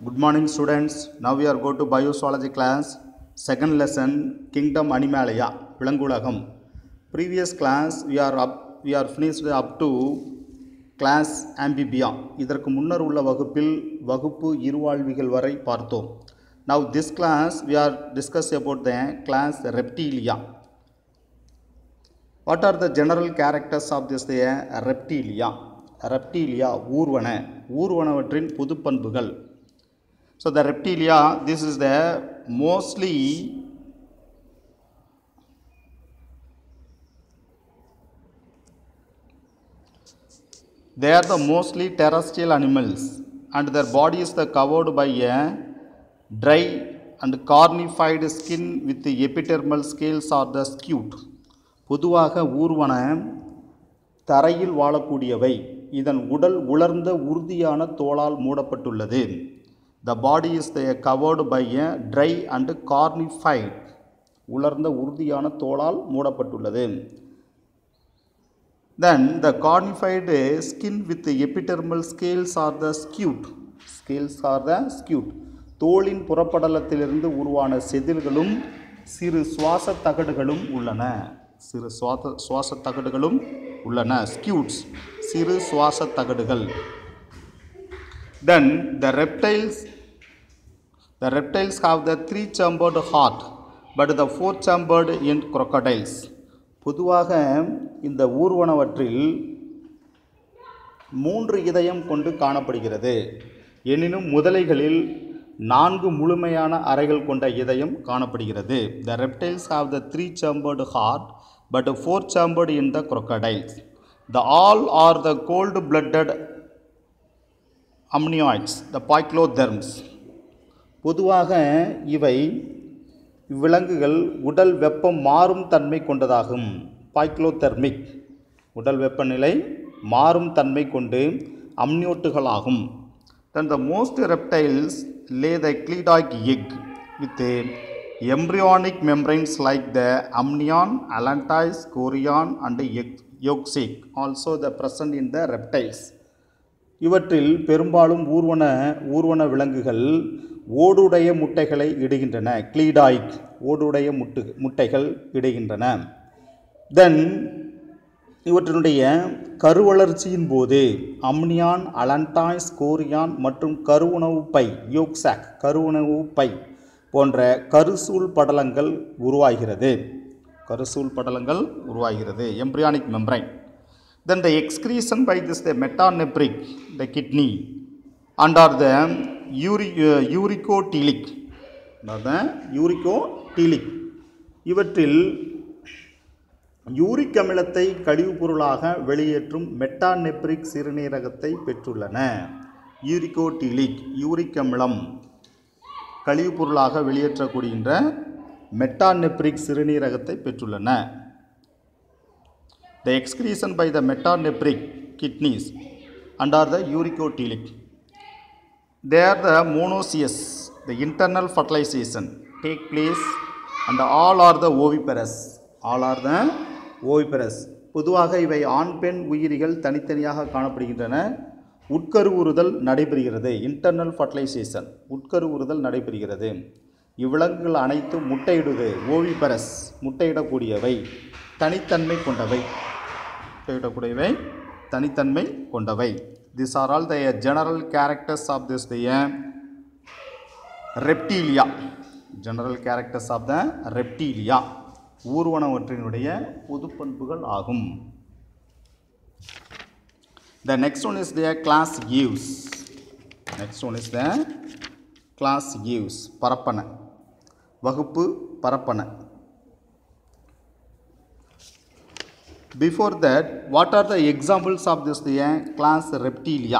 Good morning students. Now we are going to biozoology class. Second lesson Kingdom Animalia விலங்குலகம். Previous class we are up we are finished up to class Amphibia. இதற்கு முன்னர் உள்ள வகுப்பில் வகுப்பு இருவாழ்விகள் வரை பார்த்தோம். Now this class we are discuss about the class Reptilia. What are the general characters of this the Reptilia? Reptilia ஊர்வன ஊர்வனவற்றின் பொது பண்புகள் So the reptilia, this is the mostly they are the mostly terrestrial animals and their body is the covered by a dry and cornified skin with the epidermal scales or the scute. பொதுவாக ஊர்வன தரையில் வாழக்கூடியவை இதன் உடல் உலர்ந்த உறுதியான தோலால் மூடப்பட்டுள்ளது the body is the covered by a dry and cornified உலர்ந்த உறுதியான தோலால் மூடப்பட்டுள்ளது then the cornified skin with epidermal scales are the scute scales are the scute தோலின் புறப்படலத்திலிருந்து உருவான செதில்களும் சிறு சுவாச தகடுகளும் உள்ளன சிறு சுவாச சுவாச தகடுகளும் உள்ளன ஸ்கியூட்ஸ் சிறு சுவாச தகடுகள் then the reptiles the reptiles have the three chambered heart but the four chambered in crocodiles பொதுவாக இந்த ஊர்வனவற்றில் மூன்று இதயம் கொண்டு காணப்படுகிறது எனினும் முதலைகளில் நான்கு முழுமையான அறைகள் கொண்ட இதயம் காணப்படுகிறது the reptiles have the three chambered heart but four chambered in the crocodiles the all are the cold blooded amniotes the poikilotherms பொதுவாக இவை இவ்விலங்குகள் உடல் வெப்பம் மாறும் தன்மை கொண்டதாகும் பாய்க்ளோதெர்மிக் உடல் வெப்பநிலை மாறும் தன்மை கொண்டு அம்னியோட்டுகளாகும் then the most reptiles lay the cleidoic egg with embryonic membranes like the amnion, allantois, corion and yolk also the present in the reptiles. இவற்றில் பெரும்பாலும் ஊர்வன ஊர்வன விலங்குகள் ஓடுடைய முட்டைகளை இடுகின்றன கிளீடாய்க் ஓடுடைய முட்டு முட்டைகள் இடுகின்றன தென் இவற்றினுடைய கருவளர்ச்சியின் போது அம்னியான் அலண்டாய்ஸ் கோரியான் மற்றும் கருவுணவு பை யோக்சாக் கருவுணவு பை போன்ற கருசூல் படலங்கள் உருவாகிறது கருசூல் படலங்கள் உருவாகிறது embryonic membrane then the excretion by this the metanephric the kidney and are the uri, uh, uricotelic are the uricotelic இவற்றில் யூரிக் அமிலத்தை கழிவுப் பொருளாக வெளியேற்றும் மெட்டானெப்ரிக் சிறுநீரகத்தை பெற்றுள்ளன யூரிகோட்டிலிக் யூரிக் அமிலம் கழிவுப் பொருளாக வெளியேற்றப்படுகின்ற மெட்டானெப்ரிக் சிறுநீரகத்தை பெற்றுள்ளன the excretion by the metanephric kidneys and are the uricotelic. They are the monoecious, the internal fertilization take place and all are the oviparous. All are the oviparous. பொதுவாக இவை ஆண் பெண் உயிரிகள் தனித்தனியாக காணப்படுகின்றன உட்கருவுறுதல் நடைபெறுகிறது இன்டர்னல் ஃபர்டிலைசேஷன் உட்கருவுறுதல் நடைபெறுகிறது இவ்விலங்குகள் அனைத்தும் முட்டையிடுவது ஓவிபரஸ் முட்டையிடக்கூடியவை தனித்தன்மை கொண்டவை முட்டையிடக்கூடியவை தனித்தன்மை கொண்டவை this R all the general characters of this the Reptilia general characters of the Reptilia ஊர்வனவற்றினுடைய பொது பண்புகள் ஆகும் the next one is the class Aves next one is the class Aves பரப்பன வகுப்பு பரப்பன Before that, what are the examples of this the class Reptilia?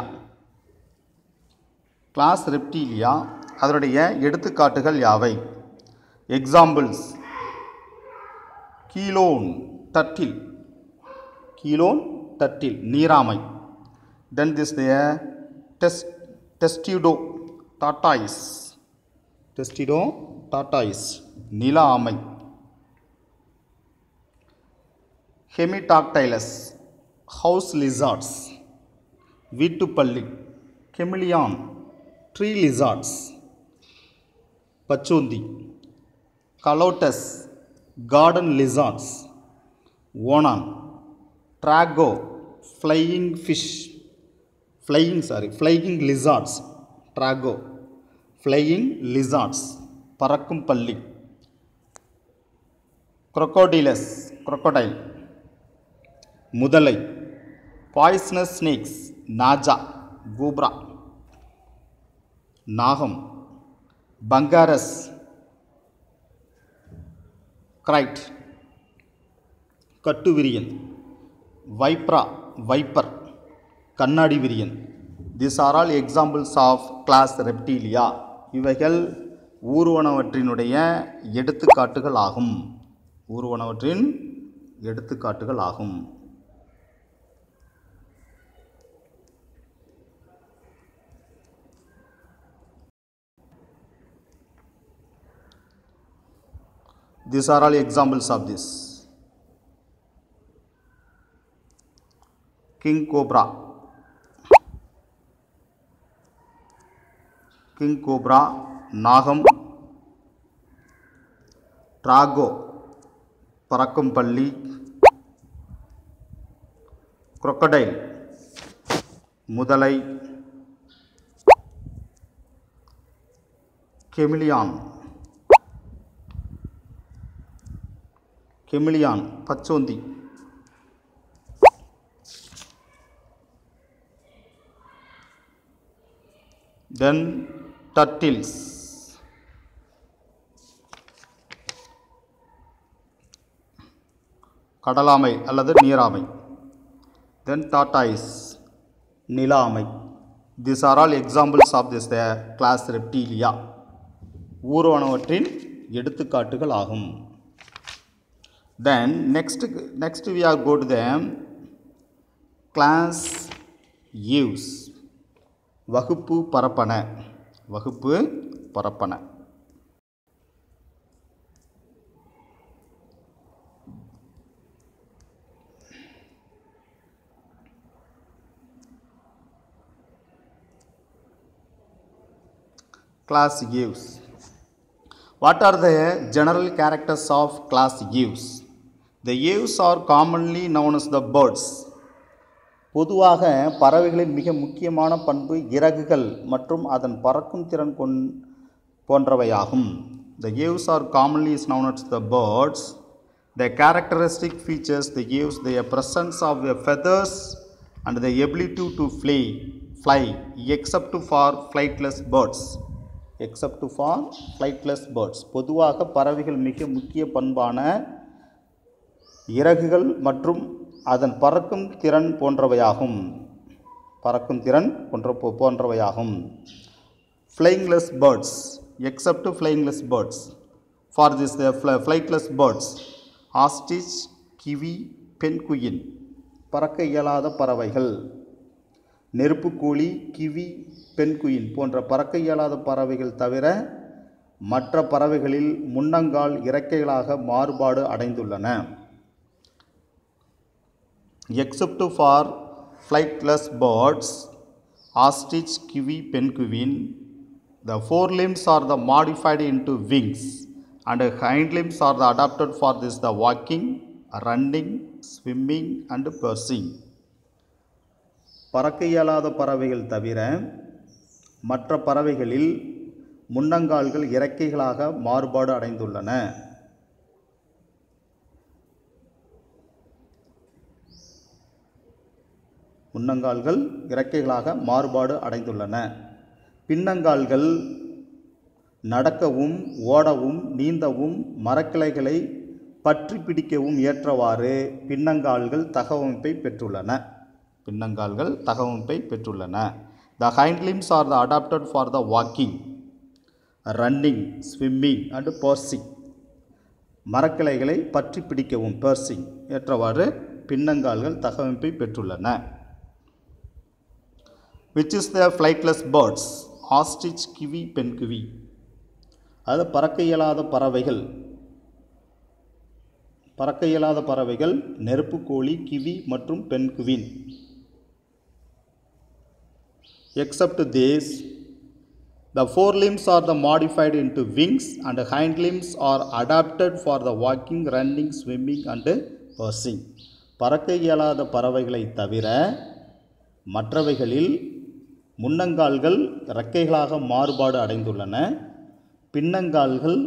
Class Reptilia அதனுடைய எடுத்துக்காட்டுகள் யாவை எக்ஸாம்பிள்ஸ் கீலோன் தட்டில் கீலோன் தட்டில் நீராமை தென் திஸ் டெஸ் டெஸ்டிடோ டாட்டாய்ஸ் டெஸ்டிடோ டாட்டாய்ஸ் நில ஆமை ஹெமிடாக்டைலஸ் ஹவுஸ் லிசார்ட்ஸ் வீட்டுப்பள்ளி கெமிலியான் ட்ரீ லிசார்ட்ஸ் பச்சோந்தி கலோட்டஸ் கார்டன் லிசார்ட்ஸ் ஓனான் Draco flying fish flying sorry flying lizards Draco flying lizards பறக்கும் பள்ளி crocodilus crocodile முதலை பாய்ஸ்னஸ் ஸ்னேக்ஸ் நாஜா கூப்ரா நாகம் பங்காரஸ் கிரைட் கட்டுவிரியன் வைப்ரா வைப்பர் கண்ணாடி விரியன் this are all examples of class Reptilia இவைகள் ஊர்வனவற்றினுடைய எடுத்துக்காட்டுகள் ஆகும் ஊர்வனவற்றின் எடுத்துக்காட்டுகள் ஆகும் These are all examples of this. King Cobra. King Cobra, நாகம் ட்ராகோ பறக்கும் பள்ளி crocodile முதலை கெமிலியான் கெமிலியான் பச்சோந்தி தென் டர்டில்ஸ் கடலாமை அல்லது நீராமை தென் டாட்டாய்ஸ் நிலாமை this are all examples of this the class Reptilia ஊர்வனவற்றின் எடுத்துக்காட்டுகள் ஆகும் then next next we are go to the class use வகுப்பு பரப்பன வகுப்பு Parappana class use what are the general characters of class use the ewes are commonly known as the birds பொதுவாக பறவைகளின் மிக முக்கியமான பண்பு இறகுகள் மற்றும் அதன் பறக்கும் திறன் கொண் போன்றவையாகும் the ewes are commonly is known as the birds the characteristic features the ewes the presence of the feathers and the ability to fly fly except for flightless birds except for flightless birds பொதுவாக பறவைகள் மிக முக்கிய பண்பான இறகுகள் மற்றும் அதன் பறக்கும் திறன் போன்றவையாகும் பறக்கும் திறன் போன்ற போ- போன்றவையாகும் flyingless birds except flyingless birds for this the flightless birds ostrich kiwi penguin பறக்க இயலாத பறவைகள் நெருப்புக்கோழி கிவி பென்குயின் போன்ற பறக்க இயலாத பறவைகள் தவிர மற்ற பறவைகளில் முன்னங்கால் இறக்கைகளாக மாறுபாடு அடைந்துள்ளன except for flightless birds, ostrich, kiwi, penguin, the forelimbs are the modified into wings and the hind limbs are the adapted for this the walking, running, swimming and perching. பறக்க இயலாத பறவைகள் தவிர மற்ற பறவைகளில் முன்னங்கால்கள் இறக்கைகளாக மாறுபாடு அடைந்துள்ளன முன்னங்கால்கள் இறக்கைகளாக மாறுபாடு அடைந்துள்ளன பின்னங்கால்கள் நடக்கவும் ஓடவும் நீந்தவும் மரக்கிளைகளை பற்றி பிடிக்கவும் ஏற்றவாறு பின்னங்கால்கள் தகவமைப்பை பெற்றுள்ளன பின்னங்கால்கள் தகவமைப்பை பெற்றுள்ளன the hind limbs are the adapted for the walking running swimming and perching மரக்கிளைகளை பற்றி பிடிக்கவும் பர்சிங் ஏற்றவாறு பின்னங்கால்கள் தகவமைப்பை பெற்றுள்ளன which is the flightless birds ostrich kiwi penguin அது பறக்க இயலாத பறவைகள் பறக்க இயலாத பறவைகள் நெருப்புக்கோழி கிவி மற்றும் penguin except these The forelimbs are the modified into wings and the hind limbs are adapted for the walking, running, swimming and perching. பறக்க இயலாத பறவைகளை தவிர மற்றவைகளில் முன்னங்கால்கள் இறக்கைகளாக மாறுபாடு அடைந்துள்ளன பின்னங்கால்கள்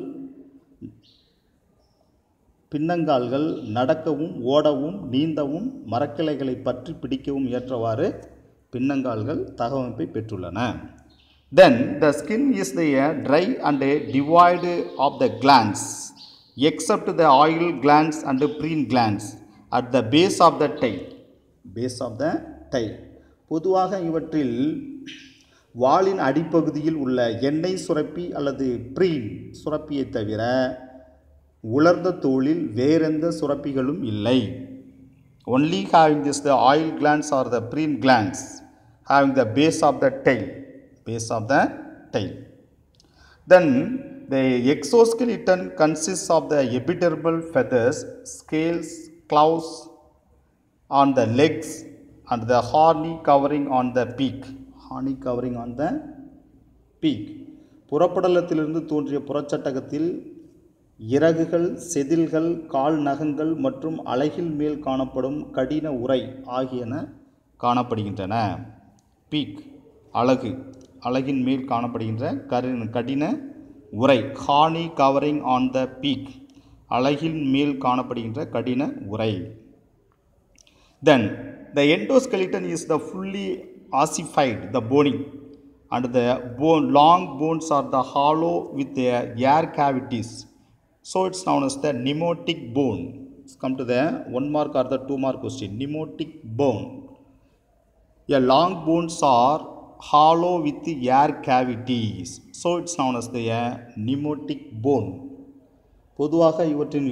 பின்னங்கால்கள் நடக்கவும் ஓடவும் நீந்தவும் மரக்கிளைகளை பற்றி பிடிக்கவும் ஏற்றவாறு பின்னங்கால்கள் தகவமைப்பை பெற்றுள்ளன then the skin is the dry and devoid of the glands except the oil glands and preen glands at the base of the tail base of the tail பொதுவாக இவற்றில் வாளின் அடிப்பகுதியில் உள்ள எண்ணெய் சுரப்பி அல்லது ப்ரீன் சுரப்பியை தவிர உலர்ந்த தோலில் வேறெந்த சுரப்பிகளும் இல்லை only having this the oil glands are the preen glands having the base of the tail base of the tail then the exoskeleton consist of the epidermal feathers scales claws on the legs and the horny covering on the peak horny covering on the peak புறப்படலத்திலிருந்து தோன்றிய புறச்சட்டகத்தில் இறகுகள் செதில்கள் கால் நகங்கள் மற்றும் அலகில் மேல் காணப்படும் கடின உரை ஆகியன காணப்படுகின்றன பீக் அலகு அலகின் மேல் காணப்படுகின்ற கரு கடின உரை horny covering on the beak அலகின் மேல் காணப்படுகின்ற கடின உரை Then the endoskeleton is the fully ossified, the bony, and the bone, long bones are the hollow with their air cavities. So it's known as the pneumatic bone. Let's come to the one mark or the two mark question. Pneumatic bone. A long bones are hollow with the air cavities. So it's known as the uh, pneumatic bone. பொதுவாக இவற்றில்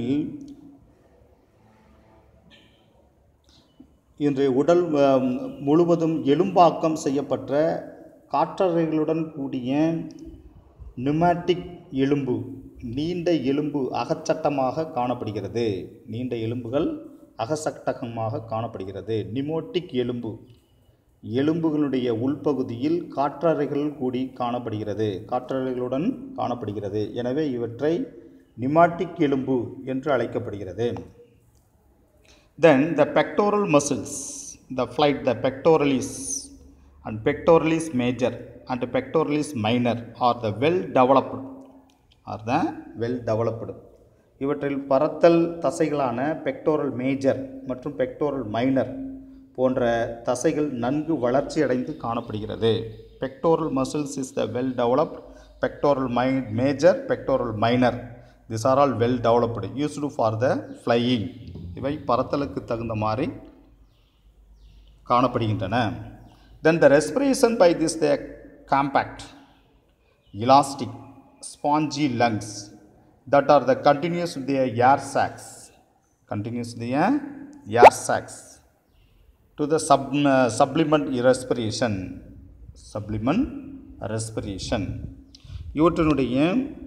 இன்று உடல் அம், முழுவதும் எலும்பாக்கம் செய்யப்பட்ட காற்றறைகளுடன் கூடிய pneumatic எலும்பு நீண்ட எலும்பு அகச்சட்டமாக காணப்படுகிறது நீண்ட எலும்புகள் அகசட்டகமாக காணப்படுகிறது நிமோட்டிக் எலும்பு எலும்புகளுடைய உள்பகுதியில் காற்றறைகள் கூடி காணப்படுகிறது காற்றறைகளுடன் காணப்படுகிறது எனவே இவற்றை நிமாட்டிக் எலும்பு என்று அழைக்கப்படுகிறது Then the pectoral muscles, the flight, the pectoralis and pectoralis major and pectoralis minor are the well developed, are the well developed. இவற்றில் பறத்தல் தசைகளான பெக்டோரல் மேஜர் மற்றும் பெக்டோரல் மைனர் போன்ற தசைகள் நன்கு வளர்ச்சி அடைந்து காணப்படுகிறது pectoral muscles is the well developed pectoral மை major pectoral minor this R all well developed used for the flying இவை பறத்தலுக்கு தகுந்த மாதிரி காணப்படுகின்றன then the respiration by this the compact elastic spongy lungs that are the continuous with the air sacs continuous with the air sacs to the sub, uh, supplement respiration supplement respiration இவற்றினுடைய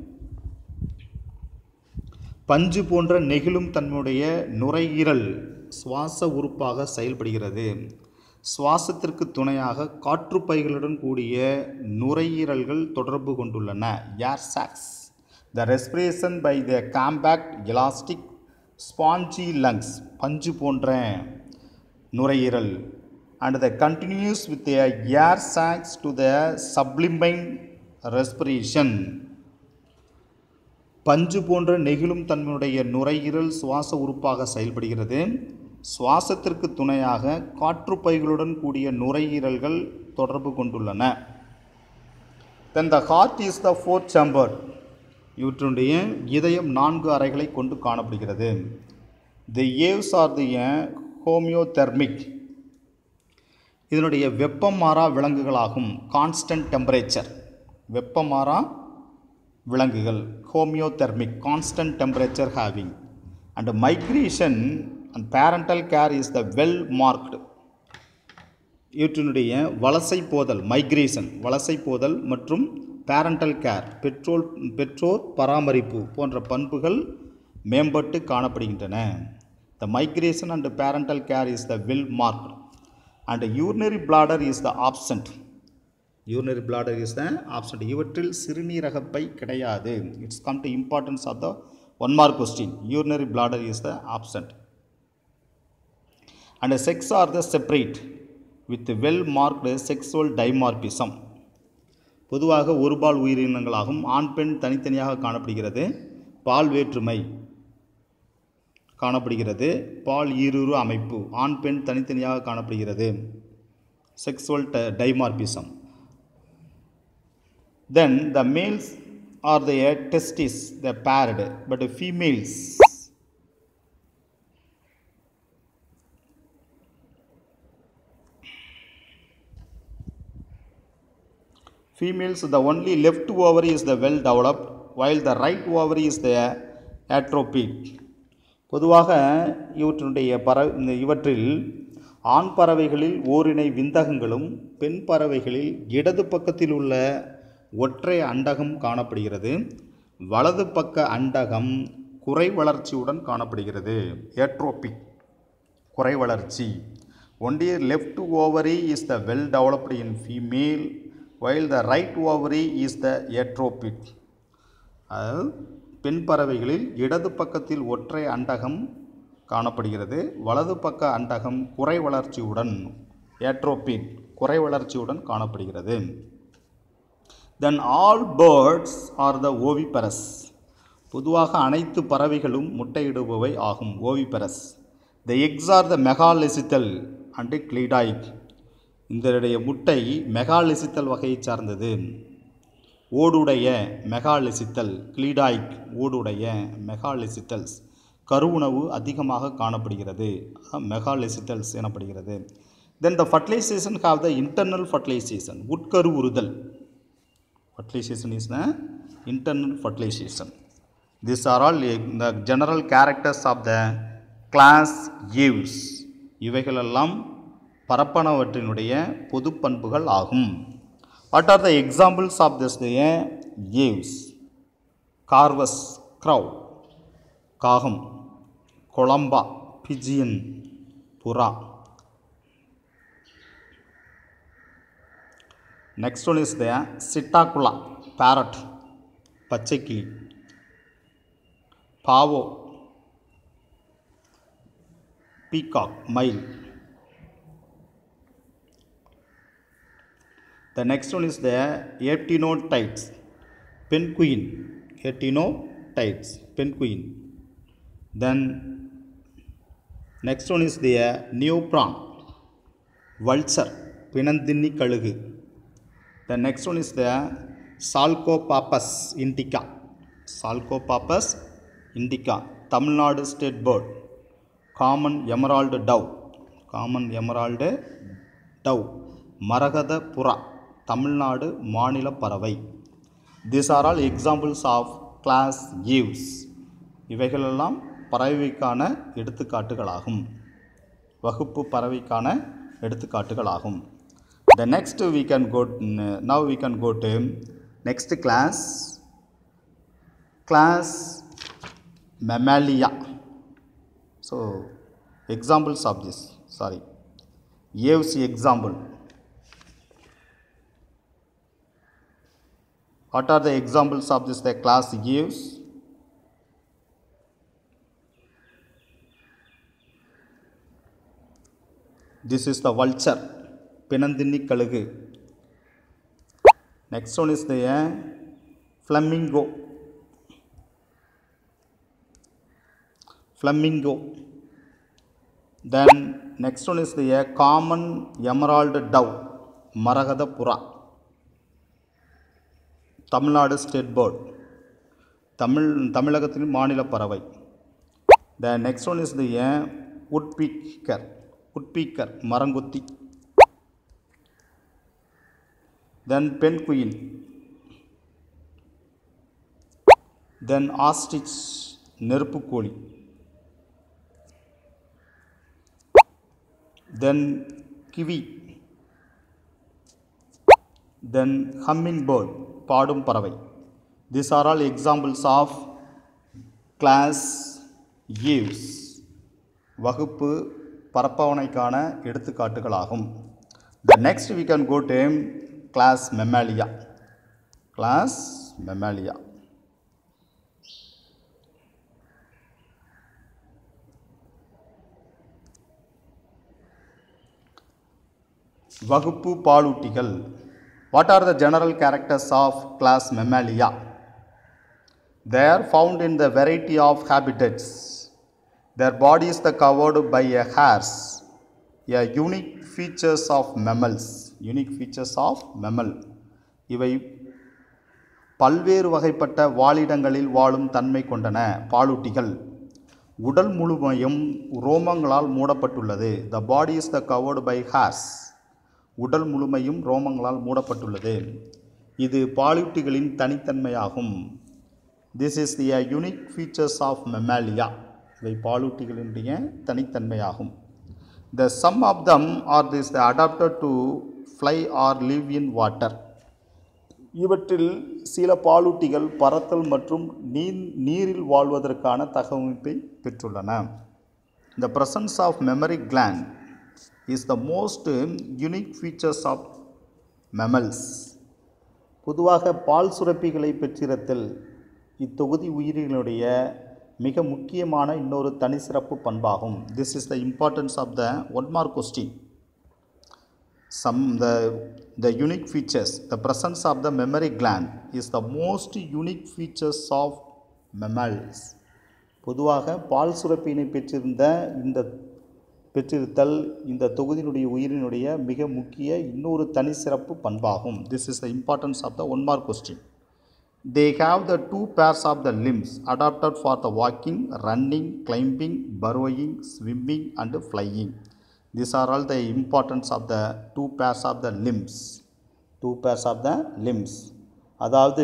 பஞ்சு போன்ற நெகிழும் தன்மையுடைய நுரையீரல் சுவாச உறுப்பாக செயல்படுகிறது சுவாசத்திற்கு துணையாக காற்றுப்பைகளுடன் கூடிய நுரையீரல்கள் தொடர்பு கொண்டுள்ளன air sacs the respiration by the compact elastic spongy lungs பஞ்சு போன்ற நுரையீரல் and the continuous with air sacs to the supplement respiration பஞ்சு போன்ற நெகிழும் தன்மையுடைய நுரையீரல் சுவாச உறுப்பாக செயல்படுகிறது சுவாசத்திற்கு துணையாக காற்றுப்பைகளுடன் கூடிய நுரையீரல்கள் தொடர்பு கொண்டுள்ளன then the heart is the fourth chamber இவற்றுடைய இதயம் நான்கு அறைகளை கொண்டு காணப்படுகிறது தி ஏவ்ஸ் ஆர் தி ஹோமியோதெர்மிக் இதனுடைய வெப்பம் மாறா விலங்குகளாகும் கான்ஸ்டன்ட் டெம்பரேச்சர் வெப்பம் மாறா விலங்குகள் homeothermic constant temperature having and migration and parental care is the well marked இவற்றினுடைய வலசை போதல் மைக்ரேஷன் வலசை போதல் மற்றும் பேரண்டல் கேர் பெற்றோர் பெற்றோர் பராமரிப்பு போன்ற பண்புகள் மேம்பட்டு காணப்படுகின்றன the migration and parental care is the well marked and urinary bladder is the absent urinary bladder is the absent இவற்றில் சிறுநீரகப்பை கிடையாது it's come to importance of the one mark question urinary bladder is the absent and sex are the separate with well marked sexual dimorphism பொதுவாக ஒருபால் உயிரினங்களாகும் ஆண் பெண் தனித்தனியாக காணப்படுகிறது பால் வேற்றுமை காணப்படுகிறது பால் ஈருரு அமைப்பு ஆண் பெண் தனித்தனியாக காணப்படுகிறது sexual dimorphism then the males are the testis the paired but the females females the only left ovary is the well developed while the right ovary is the atrophied பொதுவாக இவற்றினுடைய பற இந்த இவற்றில் ஆண் பறவைகளில் ஓரினை விந்தகங்களும் பெண் பறவைகளில் இடது பக்கத்தில் உள்ள ஒற்றை அண்டகம் காணப்படுகிறது வலது பக்க அண்டகம் குறை வளர்ச்சியுடன் காணப்படுகிறது ஏட்ரோபிக் குறை வளர்ச்சி only left ovary is the well developed in female while the right ovary is the atrophic அதாவது பெண் பறவைகளில் இடது பக்கத்தில் ஒற்றை அண்டகம் காணப்படுகிறது வலது பக்க அண்டகம் குறை வளர்ச்சியுடன் ஏட்ரோபிக் குறை வளர்ச்சியுடன் காணப்படுகிறது then all birds are the oviparous பொதுவாக அனைத்து பறவைகளும் முட்டையிடுபவை ஆகும் oviparous the eggs are the megalecithal and cleidoic இதனுடைய முட்டை மெகாலிசித்தல் வகையை சார்ந்தது ஓடுடைய மெகாலிசித்தல் கிளீடாய்க் ஓடுடைய மெகாலிசித்தல்ஸ் கருவுணவு அதிகமாக காணப்படுகிறது மெகாலிசித்தல்ஸ் எனப்படுகிறது then the fertilization have the internal fertilization உட்கரு உறுதல் fertilization is the internal fertilization these are all the general characters of the class Eves இவைகளெல்லாம் பரப்பனவற்றினுடைய பொது பண்புகள் ஆகும் what are the examples of this Aves Corvus crow காகம் Columba pigeon புறா Next one is the Sittakula, parrot, பச்சைக்கிளி பாவோ peacock மயில் The next one is the Eptinotides, penguin, Eptinotides, penguin. Then next one is the neopron, vulture, பிணந்தின்னி கழுகு The next one is the Salcopappus indica. Salcopappus indica. Tamil Nadu state bird. Common emerald dove. Common emerald dove. மரகத புறா தமிழ்நாடு மாநில பறவை this are all examples of class Aves இவைகளெல்லாம் பறவைக்கான எடுத்துக்காட்டுகளாகும் வகுப்பு பறவைக்கான எடுத்துக்காட்டுகளாகும் the next we can go now we can go to next class class mammalia so examples of this sorry Aves example what are the examples of this the class Aves this is the vulture பிணந்தின்னி கழுகு next one is the flamingo flamingo then next one is the common emerald dove மரகத புறா Tamil Nadu state bird Tamil தமிழகத்தின் மாநில பறவை the next one is the woodpecker woodpecker மரங்கொத்தி then penguin, then ostrich, நெருப்புக்கோழி then kiwi, then hummingbird, பாடும் பறவை these are all examples of class Eves வகுப்பு பரப்பவனைக்கான எடுத்துக்காட்டுகளாகும் the next we can go to class Mammalia. Class Mammalia. வகுப்பு பாலூட்டிகள் what are the general characters of class Mammalia they are found in the variety of habitats their bodies are covered by a hairs a unique features of mammals unique features of mammal இவை பல்வேறு வகைப்பட்ட வாழிடங்களில் வாழும் தன்மை கொண்டன பாலூட்டிகள் உடல் முழுமையும் ரோமங்களால் மூடப்பட்டுள்ளது the body is the covered by hairs உடல் முழுமையும் ரோமங்களால் மூடப்பட்டுள்ளது இது பாலூட்டிகளின் தனித்தன்மையாகும் this is the unique features of Mammalia இவை பாலூட்டிகளினுடைய தனித்தன்மையாகும் the some of them are this the adapted to fly or live in water இவற்றில் சில பாலூட்டிகள் பறத்தல் மற்றும் நீர் நீரில் வாழ்வதற்கான தகவமைப்பை பெற்றுள்ளன the presence of mammary gland is the most unique features of mammals பொதுவாக பால் சுரப்பிகளை பெற்றிருத்தல் இத்தொகுதி உயிரிகளுடைய மிக முக்கியமான இன்னொரு தனிச்சிறப்பு பண்பாகும் this is the importance of the one mark question some the the unique features the presence of the mammary gland is the most unique features of mammals பொதுவாக பால் சுரப்பினை பெற்றிருந்த இந்த பெற்றிருத்தல் இந்த தொகுதியினுடைய உயிரினுடைய மிக முக்கிய இன்னொரு தனி சிறப்பு பண்பாகும் this is the importance of the one mark question they have the two pairs of the limbs adapted for the walking running climbing burrowing swimming and flying these are all the importance of the two pairs of the limbs two pairs of the limbs அதாவது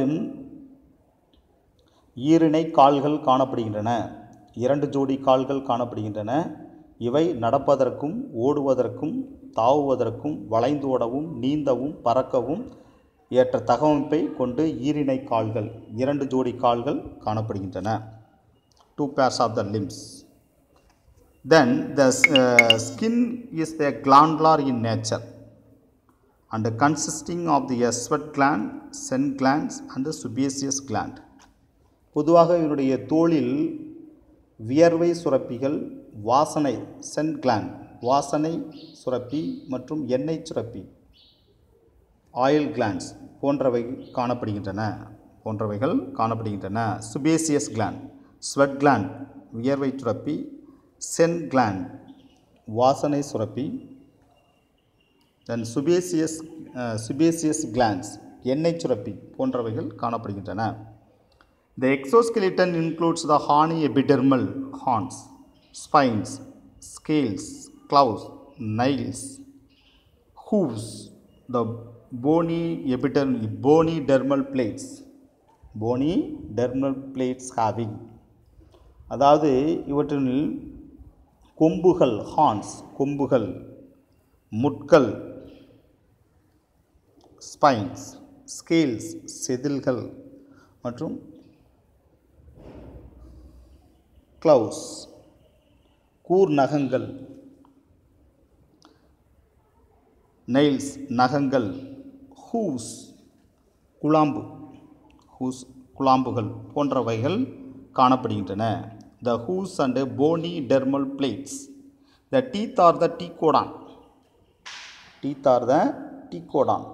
ஈரிணை கால்கள் காணப்படுகின்றன இரண்டு ஜோடி கால்கள் காணப்படுகின்றன இவை நடப்பதற்கும் ஓடுவதற்கும் தாவுவதற்கும் வளைந்து ஓடவும் நீந்தவும் பறக்கவும் ஏற்ற தகவமைப்பை கொண்டு ஈரிணை கால்கள் இரண்டு ஜோடி கால்கள் காணப்படுகின்றன two pairs of the limbs then the skin is the glandular in nature and consisting of the sweat gland scent glands and sebaceous gland பொதுவாக இவனுடைய தோளில் வியர்வை சுரப்பிகள் வாசனை சென் கிளாண்ட் வாசனை சுரப்பி மற்றும் எண்ணெய் சுரப்பி ஆயில் கிளாண்ட்ஸ் போன்றவை காணப்படுகின்றன போன்றவைகள் காணப்படுகின்றன சுபேசியஸ் கிளாண்ட் ஸ்வெட் கிளாண்ட் வியர்வை சுரப்பி சென் கிளாண்ட் வாசனை சுரப்பி தென் சுபேசியஸ் சுபேசியஸ் கிளாண்ட்ஸ் எண்ணெய் சுரப்பி போன்றவைகள் காணப்படுகின்றன the exoskeleton includes the horny epidermal horns spines scales claws nails hooves the bony epiderm bony dermal plates bony dermal plates having அதாவது இவற்றில் கொம்புகள் ஹார்ன்ஸ் கொம்புகள் முட்கள் ஸ்பைன்ஸ் ஸ்கேல்ஸ் செதில்கள் மற்றும் க்ளவுஸ் கூர் நகங்கள் நெயில்ஸ் நகங்கள் ஹூஸ் குழாம்பு ஹூஸ் குழாம்புகள் போன்றவைகள் காணப்படுகின்றன the hooves and bony dermal plates the teeth are the thecodont teeth are the thecodont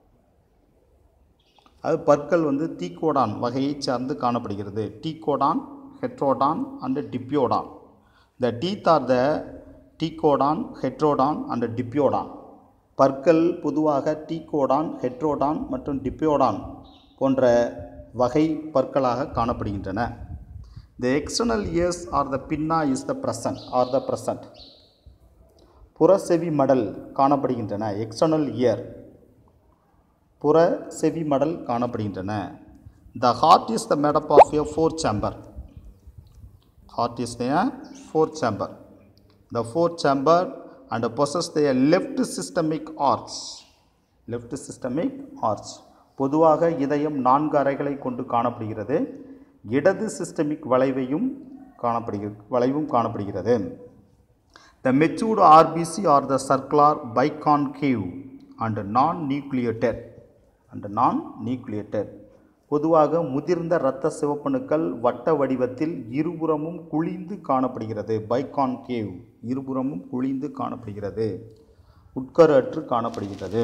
அது பற்கள் வந்து தீக்கோடான் வகையை சார்ந்து காணப்படுகிறது thecodont heterodont and diphyodont the teeth are the thecodont heterodont and diphyodont பற்கள் பொதுவாக டீகோடான் ஹெட்ரோடான் மற்றும் டிப்பியோடான் போன்ற வகை பற்களாக காணப்படுகின்றன the external ears are the pinna is the present are the present புற செவி மடல் காணப்படுகின்றன எக்ஸ்டர்னல் இயர் புற செவி மடல் காணப்படுகின்றன the heart is the made up of a four chamber heart is a fourth chamber the fourth chamber and possess their left systemic arch left systemic arch பொதுவாக இதயம் நான்கு அறைகளை கொண்டு காணப்படுகிறது இடது சிஸ்டமிக் வளைவையும் காணப்படுகிறது வளைவும் காணப்படுகிறது the matured RBC are the circular biconcave and non nucleated and non nucleated பொதுவாக முதிர்ந்த இரத்த சிவப்பணுக்கள் வட்ட வடிவத்தில் இருபுறமும் குழிந்து காணப்படுகிறது பைகான்கேவ் இருபுறமும் குழிந்து காணப்படுகிறது உட்கரு காணப்படுகிறது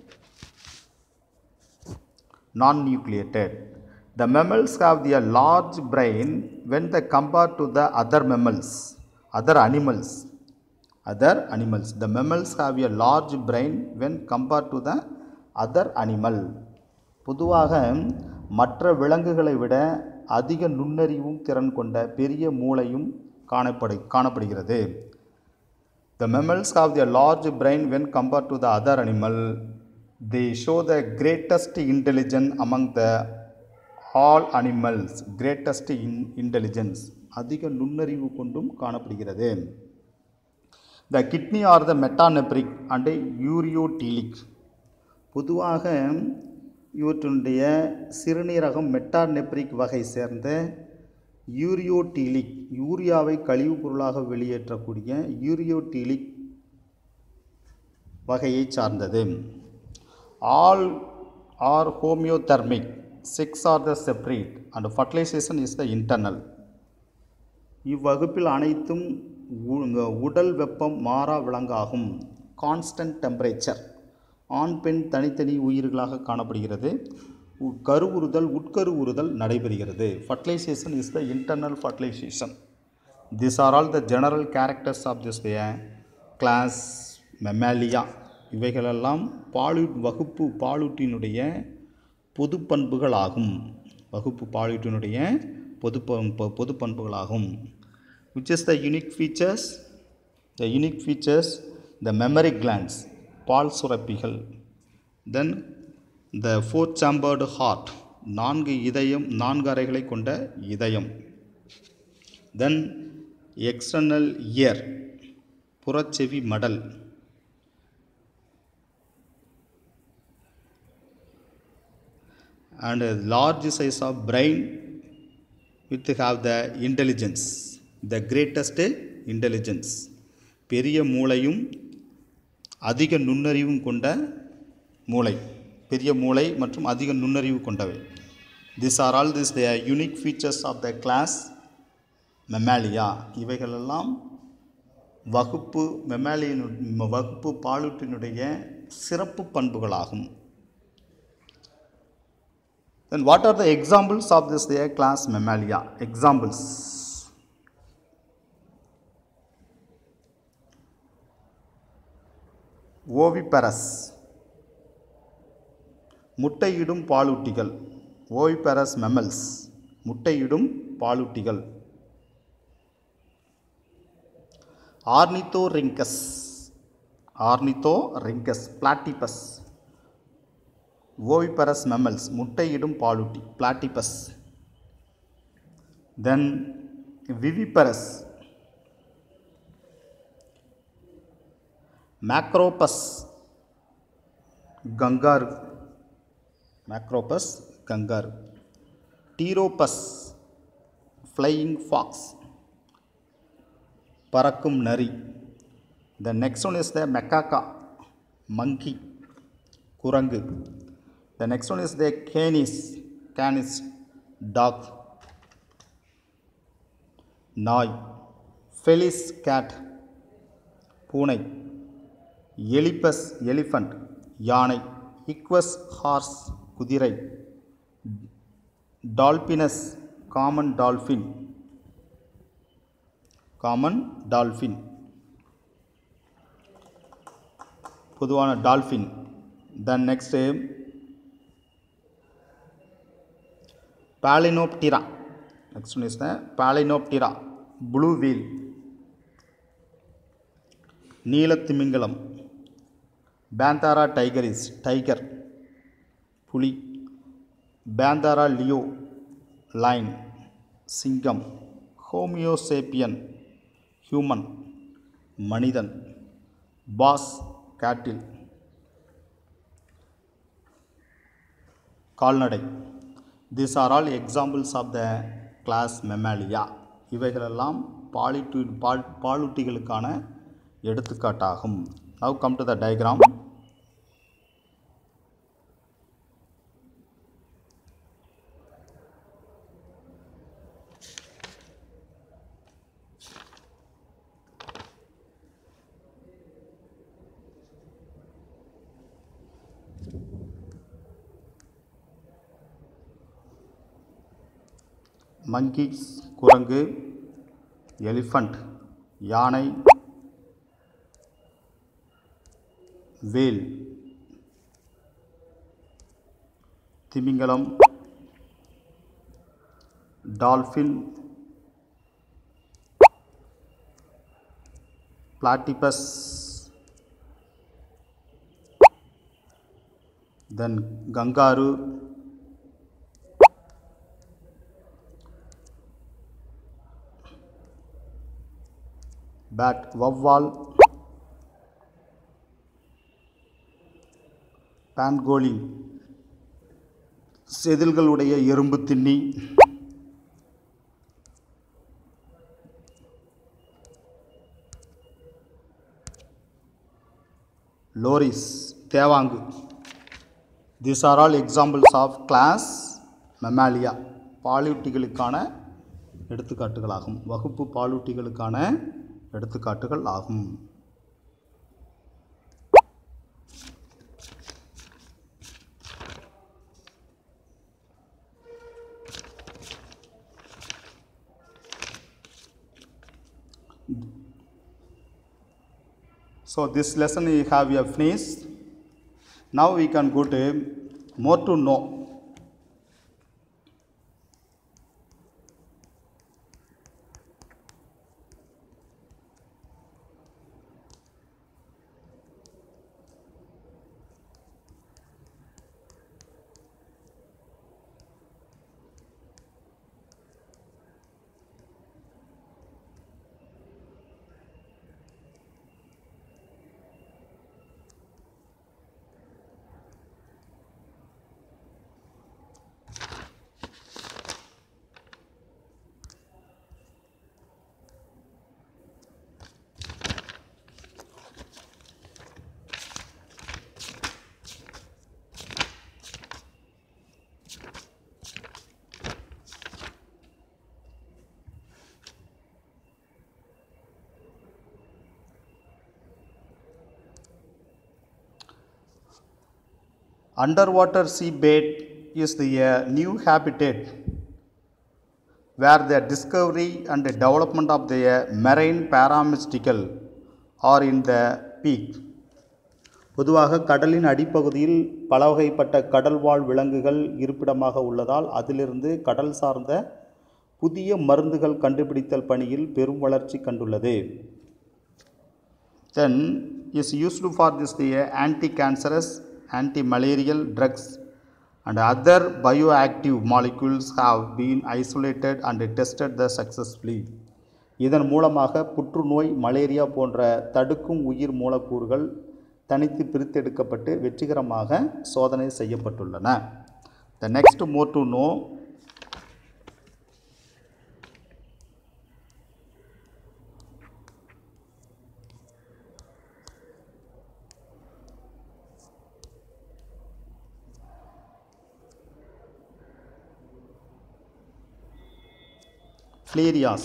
non nucleated The mammals have a large brain when they compare to the other mammals, other animals. Other animals. The mammals have a large brain when compared to the other animal. பொதுவாக மற்ற விலங்குகளை விட அதிக நுண்ணறிவும் திறன் கொண்ட பெரிய மூளையும் காணப்படு காணப்படுகிறது The mammals have a large brain when compared to the other animal. They show the greatest intelligence among the all animals. Greatest in intelligence. அதிக நுண்ணறிவு கொண்டும் காணப்படுகிறது the kidney are the metanephric and ureotelic பொதுவாக இவற்றினுடைய சிறுநீரகம் மெட்டானெப்ரிக் வகை சேர்ந்த யூரியோடீலிக் யூரியாவை கழிவுப் பொருளாக வெளியேற்றக்கூடிய யூரியோடீலிக் வகையை சார்ந்தது all are homeothermic sex are the separate and fertilization is the internal இவ்வகுப்பில் அனைத்தும் உ- உடல் வெப்பம் மாறா விலங்காகும் கான்ஸ்டன்ட் டெம்பரேச்சர் ஆண் பெண் தனித்தனி உயிர்களாக காணப்படுகிறது உ- கருவுறுதல் உட்கருவுறுதல் நடைபெறுகிறது fertilization is the internal fertilization this R all the general characters of this class Mammalia இவைகளெல்லாம் பாலு வகுப்பு பாலூட்டினுடைய பொது பண்புகளாகும் வகுப்பு பாலூட்டினுடைய பொது ப- பொது பண்புகளாகும் which is the unique features the unique features the mammary glands பால் சுரப்பிகள் then the four chambered heart நான்கு இதயம் நான்கு அறைகளை கொண்ட இதயம் then external ear புறச்செவி மடல் and a large size of brain with have the intelligence the greatest intelligence பெரிய மூளையும் அதிக நுண்ணறிவும் கொண்ட மூளை பெரிய மூளை மற்றும் அதிக நுண்ணறிவு கொண்டவை this R all this the unique features of the class Mammalia இவைகளெல்லாம் வகுப்பு மெமாலியனு வகுப்பு பாலூட்டினுடைய சிறப்பு பண்புகளாகும் Then what are the examples of this their class Mammalia? Examples. ஓவிபெரஸ் முட்டையிடும் பாலூட்டிகள் ஓவிபெரஸ் மெமல்ஸ் முட்டையிடும் பாலூட்டிகள் ஆர்னித்தோரிங்கஸ் ஆர்னித்தோரிங்கஸ் பிளாட்டிபஸ் ஓவிபரஸ் மெமல்ஸ் முட்டையிடும் பாலூட்டி platypus then viviparous Macropus kangaroo Macropus kangaroo Pteropus flying fox பறக்கும் நரி the next one is the Macaca monkey குரங்கு The next one is the canis, canis, dog. நாய் ஃபெலிஸ் கேட் பூனை எலிபஸ் எலிஃபண்ட் யானை Equus horse குதிரை Delphinus common dolphin common dolphin பொதுவான dolphin then next Palinoptera. Next one is the Palinoptera, blue whale. நீலத்திமிங்கலம் Panthera tigris tiger புலி Panthera Leo line சிங்கம் ஹோமியோசேப்பியன் human மனிதன் Bos cattle கால்நடை this are all examples of the class Mammalia இவைகளெல்லாம் பாலிட்டு பால் பாலூட்டிகளுக்கான எடுத்துக்காட்டாகும் now come to the diagram monkeys குரங்கு elephant யானை வேல் திமிங்கலம் dolphin platypus then kangaroo bat வவ்வால் பான்கோலின் செதில்களுடைய எறும்பு தின்னி லோரிஸ் தேவாங்கு திஸ் are all examples of class மெமாலியா பாலூட்டிகளுக்கான எடுத்துக்காட்டுகளாகும் வகுப்பு பாலூட்டிகளுக்கான எடுத்துக்காட்டுகள் ஆகும் So this lesson we have a finish. Now we can go to more to know. Underwater seabed is the uh, new habitat where the discovery and the development of the uh, marine paramystical are in the peak. பொதுவாக கடலின் அடிப்பகுதியில் பல வகைப்பட்ட கடல்வாழ் விலங்குகள் இருப்பிடமாக உள்ளதால் அதிலிருந்து கடல் சார்ந்த புதிய மருந்துகள் கண்டுபிடித்தல் பணியில் பெரும் வளர்ச்சி கண்டுள்ளது then is used for this the anti-cancerous, anti-malarial drugs and other bioactive molecules have been isolated and tested the successfully. இதன் மூலமாக புற்றுநோய் மலேரியா போன்ற தடுக்கும் உயிர் மூலக்கூறுகள் தனித்து பிரித்தெடுக்கப்பட்டு வெற்றிகரமாக சோதனை செய்யப்பட்டுள்ளன the next more to know filarias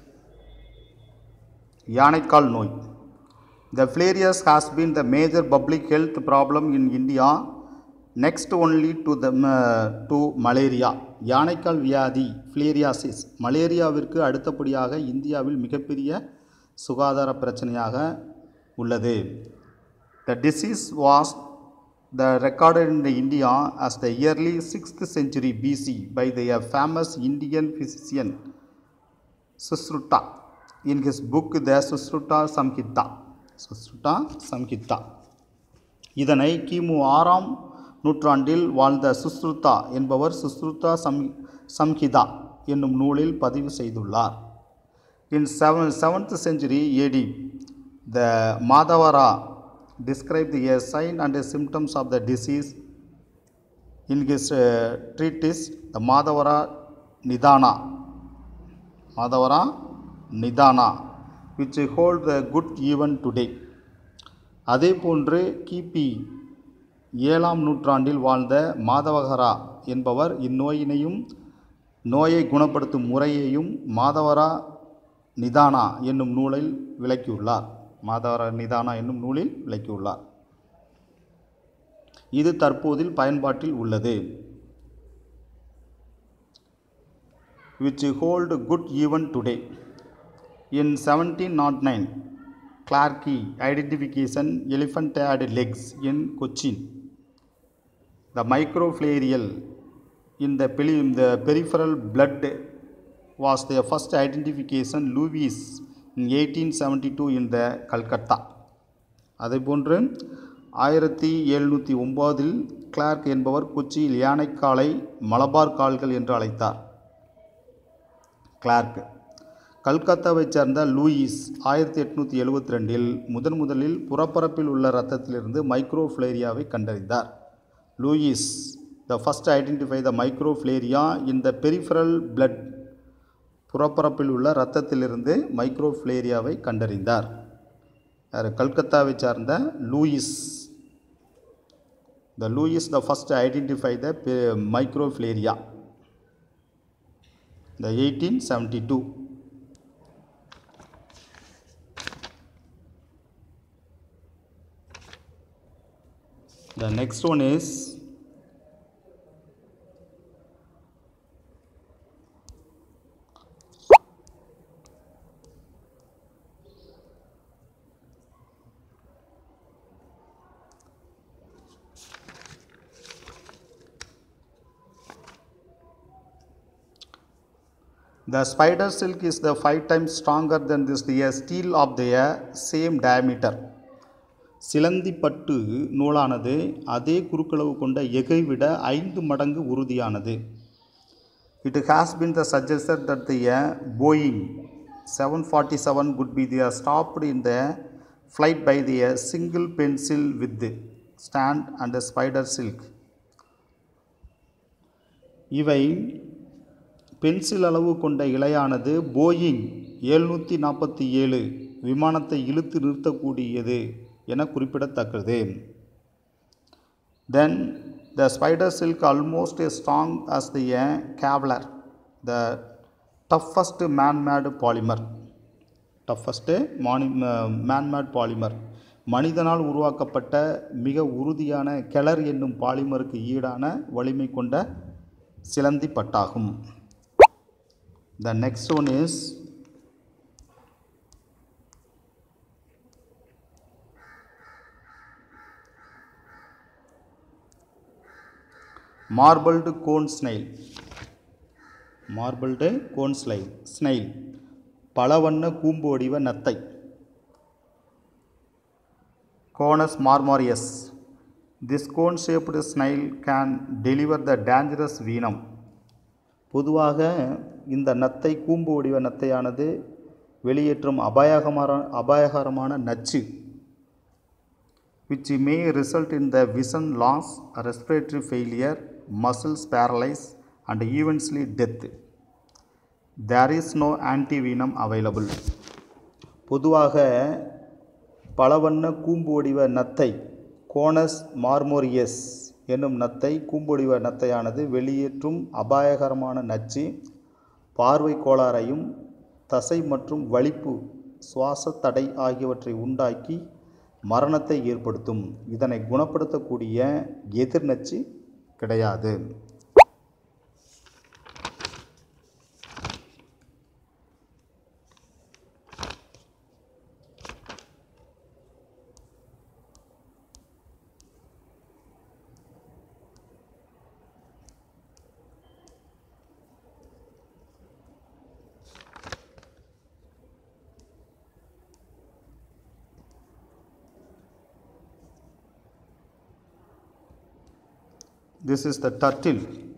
யானைக்கால் நோய் The filarias has been the major public health problem in India next only to the uh, to malaria. யானைக்கால் வியாதி ஃபிளேரியாசிஸ் மலேரியாவிற்கு அடுத்தபடியாக இந்தியாவில் மிகப்பெரிய சுகாதார பிரச்சனையாக உள்ளது The disease was the recorded in the India as the early 6th century BC by the uh, famous Indian physician Susruta in his book The Susruta Samhita. Susruta Samhita. இதனை கிமு ஆறாம் நூற்றாண்டில் வாழ்ந்த சுஸ்ருதா என்பவர் சுஸ்ருதா சம் சம்ஹிதா என்னும் நூலில் பதிவு செய்துள்ளார் in seven seventh century AD the Madhavara described the sign and the symptoms of the disease in his uh, treatise the Madhavara Nidana Madhavara Nidana which hold the good even today அதே போன்று கிபி ஏழாம் நூற்றாண்டில் வாழ்ந்த மாதவகரா என்பவர் இந்நோயினையும் நோயை குணப்படுத்தும் முறையையும் மாதவரா நிதானா என்னும் நூலில் விளக்கியுள்ளார் மாதவர நிதானா என்னும் நூலில் விளக்கியுள்ளார் இது தற்போதில் பயன்பாட்டில் உள்ளது which hold good even today. In 1709, Clarke identification elephant had legs in Cochin. The microflarial in the, peri- in the peripheral blood was the first identification Louis in 1872 in the Calcutta. அதேபோன்று ஆயிரத்தி எழுநூற்றி ஒம்போதில் Clark என்பவர் கொச்சியில் யானைக்காலை மலபார் கால்கள் என்று அழைத்தார் Clark கல்கத்தாவைச் சேர்ந்த லூயிஸ் ஆயிரத்தி எட்நூற்றி எழுபத்தி ரெண்டில் முதன் முதலில் புறப்பரப்பில் உள்ள இரத்தத்திலிருந்து மைக்ரோஃப்ளேரியாவை கண்டறிந்தார் Lewis the first identify the microfilaria in the peripheral blood புறப்பரப்பில் உள்ள இரத்தத்திலிருந்து மைக்ரோஃப்ளேரியாவை கண்டறிந்தார் யார் கல்கத்தாவை சார்ந்த Lewis the Lewis the first identify the microfilaria the eighteen seventy two The next one is The spider silk is the five times stronger than this the steel of the same diameter. சிலந்திப்பட்டு நூலானது அதே குறுக்களவு கொண்ட எகை விட ஐந்து மடங்கு உறுதியானது it has been the suggested that the Boeing seven forty seven could be the stopped in the flight by the single pencil with stand and spider silk இவை பென்சில் அளவு கொண்ட இலையானது போயிங் எழுநூற்றி நாற்பத்தி ஏழு விமானத்தை இழுத்து நிறுத்தக்கூடியது என குறிப்பிடத்தக்கது then the spider silk almost as strong as the Kevlar the toughest manmade polymer toughest மானி மேன்மேட் பாலிமர் மனிதனால் உருவாக்கப்பட்ட மிக உறுதியான கெளர் என்னும் பாலிமருக்கு ஈடான வலிமை கொண்ட சிலந்தி பட்டாகும் the next one is marbled cone snail marbled cone ஸ்லைல் ஸ்னைல் பலவண்ண கூம்பு வடிவ நத்தை Conus marmoreus this cone shaped snail can deliver the dangerous venom பொதுவாக இந்த நத்தை கூம்பு வடிவ நத்தையானது வெளியேற்றும் அபாயகமான அபாயகரமான நச்சு which may result in the vision loss, respiratory failure, muscles paralyze, and eventually death. There is no antivenom available. பொதுவாக பலவண்ண கூம்பு வடிவ நத்தை கோனஸ் மார்மோரியஸ் என்னும் நத்தை கூம்பு வடிவ நத்தையானது வெளியேற்றும் அபாயகரமான நச்சு பார்வை கோளாறையும் தசை மற்றும் வலிப்பு சுவாச தடை ஆகியவற்றை உண்டாக்கி மரணத்தை ஏற்படுத்தும் இதனை குணப்படுத்தக்கூடிய எதிர்நச்சு கிடையாது This is the turtle.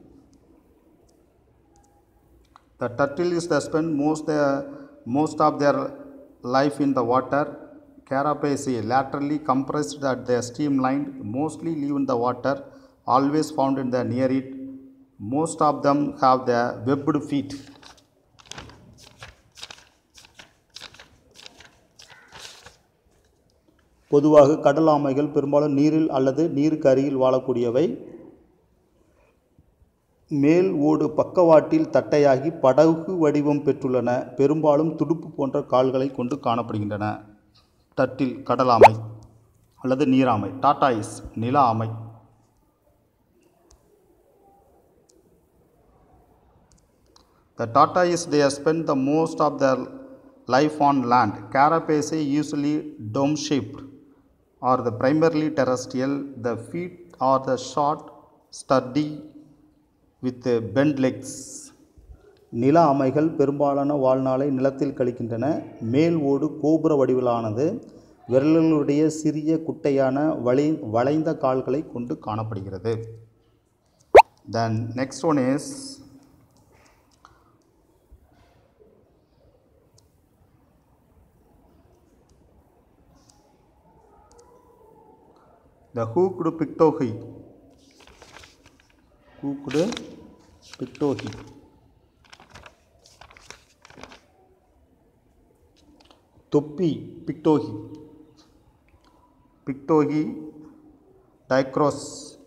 The turtle is the spend most their most of their life in the water. Carapace laterally compressed at the streamlined, mostly live in the water, always found in the near it. Most of them have the webbed feet. பொதுவாக கடல் ஆமைகள் பெரும்பாலும் நீரில் அல்லது நீருக்கு அருகில் வாழக்கூடியவை மேல் ஓடு பக்கவாட்டில் தட்டையாகி படகு வடிவம் பெற்றுள்ளன பெரும்பாலும் துடுப்பு போன்ற கால்களை கொண்டு காணப்படுகின்றன தட்டில் கடலாமை அல்லது நீராமை டாட்டாயிஸ் நில ஆமை The tortoise they spend the most of their life on land. Carapace usually dome shaped or the primarily terrestrial. The feet are the short, sturdy with the bent legs. நில ஆமைகள் பெரும்பாலான வாழ்நாளை நிலத்தில் கழிக்கின்றன மேல் ஓடு கோபுர வடிவிலானது விரல்களுடைய சிறிய குட்டையான வளை வளைந்த கால்களை கொண்டு காணப்படுகிறது then next one is the hooked pictohi hooked pictohi தொப்பி பிக்டோகி பிக்டோகி டைக்ரோஸ்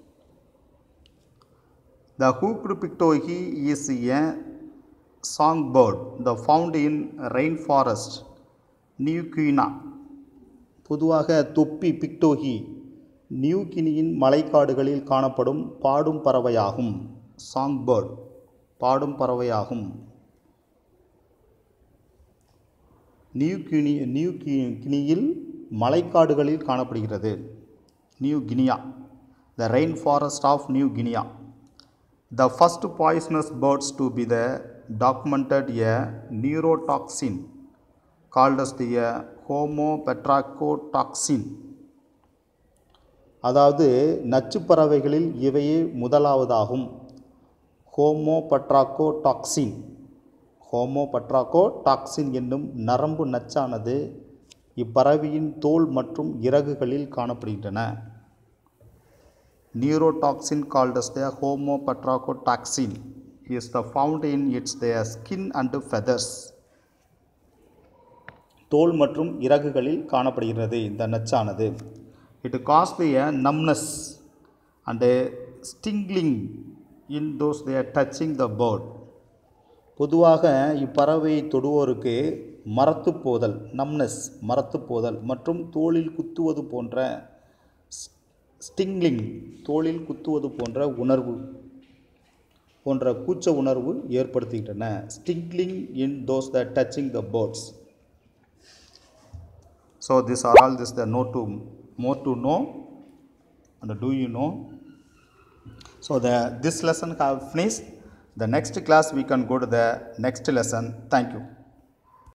The hooked pictohi is a songbird the found in rainforest New Guinea. பொதுவாக தொப்பி பிக்டோகி நியூ கினியின் மலைக்காடுகளில் காணப்படும் பாடும் பறவையாகும் சாங்பேர்ட் பாடும் பறவையாகும் நியூ கினி நியூ கி கினியில் மலைக்காடுகளில் காணப்படுகிறது New Guinea the rain forest of New Guinea the first poisonous birds to be the documented a neurotoxin called as the homobatrachotoxin அதாவது நச்சுப் பறவைகளில் இவையே முதலாவதாகும் ஹோமோபட்ராக்கோ டாக்சின் ஹோமோபட்ராக்கோ டாக்சின் என்னும் நரம்பு நச்சானது இப்பறவையின் தோல் மற்றும் இறகுகளில் காணப்படுகின்றன neurotoxin called as the homopetracotoxin is the found in its their skin and feathers தோல் மற்றும் இறகுகளில் காணப்படுகிறது இந்த நச்சானது it caused a numbness and a stinging in those they are touching the bird பொதுவாக இப்பறவையை தொடுவோருக்கு மரத்து போதல் நம்னஸ் மரத்து போதல் மற்றும் தோளில் குத்துவது போன்ற ஸ்டிங்லிங் தோளில் குத்துவது போன்ற உணர்வு போன்ற கூச்ச உணர்வு ஏற்படுத்துகின்றன tingling in those the touching the birds so this R all this the know to more to know and do you know so the this lesson have finished the next class we can go to the next lesson thank you